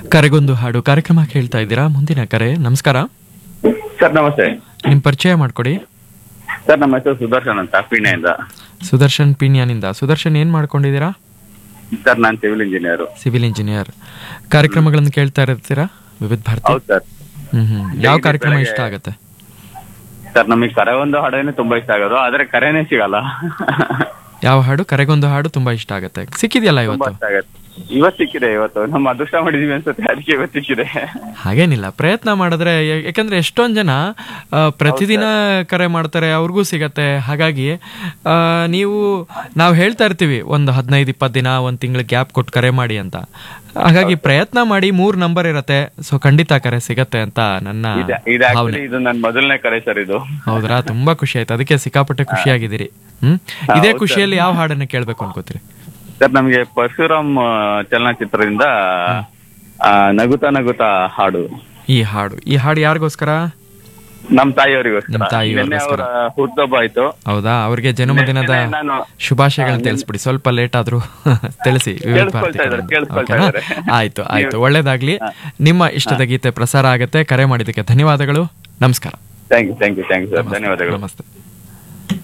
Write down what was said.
ಕರೆಗೊಂದು ಹಾಡು ಕಾರ್ಯಕ್ರಮ ಕೇಳ್ತಾ ಇದ್ದೀರಾ ಮುಂದಿನ ಕರೆ ನಮಸ್ಕಾರ ಸರ್ ನಮಸ್ತೆ ನಿಮ್ಮ ಪರಿಚಯ ಮಾಡ್ಕೊಡಿ ಸರ್ ನಮ್ಮ ಹೆಸರು ಸುದರ್ಶನ್ ಅಂತ ಪೀಣೆಯಿಂದ ಸುದರ್ಶನ್ ಪಿನ್ಯಾನಿಂದ ಸುದರ್ಶನ್ ಏನ್ ಮಾಡ್ಕೊಂಡಿದ್ದೀರಾ ಸರ್ ನಾನು ಸಿವಿಲ್ ಇಂಜಿನಿಯರ್ ಸಿವಿಲ್ ಇಂಜಿನಿಯರ್ ಕಾರ್ಯಕ್ರಮಗಳನ್ನು ಕೇಳ್ತಾ ಇರ್ತೀರಾ ವಿವಿಧ ಭಾರತಿ ಹೌದು ಸರ್ ಹ್ಮ್ ಹ್ಮ್ ಯಾವ ಕಾರ್ಯಕ್ರಮ ಇಷ್ಟ ಆಗತ್ತೆ ಸರ್ ನಮಗೆ ಕರೆ ಒಂದು ಹಾಡೇನೆ ತುಂಬಾ ಇಷ್ಟ ಆಗೋದು ಆದ್ರೆ ಕರೆನೇ ಸಿಗಲ್ಲ ಯಾವ ಹಾಡು ಕರೆಗೊಂದು ಹಾಡು ತುಂಬಾ ಇಷ್ಟ ಆಗತ್ತೆ ಸಿಕ್ಕಿದೆಯಲ್ಲ ತುಂಬಾ ಇವತ್ತು ಇಷ್ಟ ಆಗತ್ತೆ ಇವತ್ತು ಸಿಕ್ಕಿದೆ ಇವತ್ತು ನಮ್ಮ ಅದೃಷ್ಟ ಮಾಡಿದೀವಿ ಅನ್ಸುತ್ತೆ ಅದಕ್ಕೆ ಇವತ್ತು ಸಿಕ್ಕಿದೆ ಹಾಗೇನಿಲ್ಲ ಪ್ರಯತ್ನ ಮಾಡಿದ್ರೆ ಯಾ- ಯಾಕಂದ್ರೆ ಎಷ್ಟೊಂದ್ ಜನ ಆ, ಪ್ರತಿದಿನ ಕರೆ ಮಾಡ್ತಾರೆ ಅವ್ರಿಗೂ ಸಿಗತ್ತೆ ಹಾಗಾಗಿ ಆ, ನೀವು ನಾವು ಹೇಳ್ತಾ ಇರ್ತೀವಿ ಒಂದು ಹದಿನೈದು ಇಪ್ಪತ್ತು ದಿನ ಒಂದು ತಿಂಗಳು ಗ್ಯಾಪ್ ಕೊಟ್ಟು ಕರೆ ಮಾಡಿ ಅಂತ ಹಾಗಾಗಿ ಪ್ರಯತ್ನ ಮಾಡಿ ಮೂರ್ ನಂಬರ್ ಇರತ್ತೆ ಸೊ ಖಂಡಿತ ಕರೆ ಸಿಗತ್ತೆ ಅಂತ ನನ್ನ ಇದು ಇದು ಆಕ್ಚುಲಿ ಇದು ನನ್ನ ಮೊದಲನೇ ಕರೆ ಸರ್ ಇದು ಹೌದ್ರಾ ತುಂಬಾ ಖುಷಿ ಆಯ್ತು ಅದಕ್ಕೆ ಸಿಕ್ಕಾಪಟ್ಟೆ ಖುಷಿಯಾಗಿದ್ದೀರಿ ಹ್ಮ್ ಇದೇ ಖುಷಿಯಲ್ಲಿ ಯಾವ ಹಾಡನ್ನ ಕೇಳ್ಬೇಕು ಅನ್ಕೋತೀರಿ ಸರ್ ನಮಗೆ ಪರಶುರಾಮ್ ಆ, ಚಲನಚಿತ್ರದಿಂದ ಆ, ನಗುತ್ತಾ ನಗುತ್ತಾ ಹಾಡು ಈ ಹಾಡು ಈ ಹಾಡು ಯಾರಿಗೋಸ್ಕರ ನಮ್ ತಾಯಿಯವರಿಗೋಸ್ಕರ ನಿಮ್ ತಾಯಿಯವರಿಗೋಸ್ಕರ. ನಿನ್ನೆ ಅವರ ಹುಟ್ಟುಹಬ್ಬ ಆಯ್ತು ಹೌದಾ ಅವ್ರಿಗೆ ಜನ್ಮದಿನದ ನೆನ್ನೆ ನಾನು ಶುಭಾಶಯಗಳನ್ನ ತಿಳಿಸ್ಬಿಡಿ ಸ್ವಲ್ಪ ಲೇಟ್ ಆದ್ರೂ ತಿಳಿಸಿ ವಿವಿಧ ಕೇಳಿಸ್ಕೊಳ್ತಾ ಇದ್ದಾರೆ, ಭಾರತಿ ಕೇಳಿಸ್ಕೊಳ್ತಾ ಓಕೆನಾ? ಇದ್ದಾರೆ. ಆಯ್ತು ಆಯ್ತು ಒಳ್ಳೇದಾಗ್ಲಿ ನಿಮ್ಮ ಇಷ್ಟದ ಗೀತೆ ಪ್ರಸಾರ ಆಗತ್ತೆ ಕರೆ ಮಾಡಿದ್ದಕ್ಕೆ ಧನ್ಯವಾದಗಳು ನಮಸ್ಕಾರ thank you thank you thank you sir ಧನ್ಯವಾದಗಳು ನಮಸ್ತೆ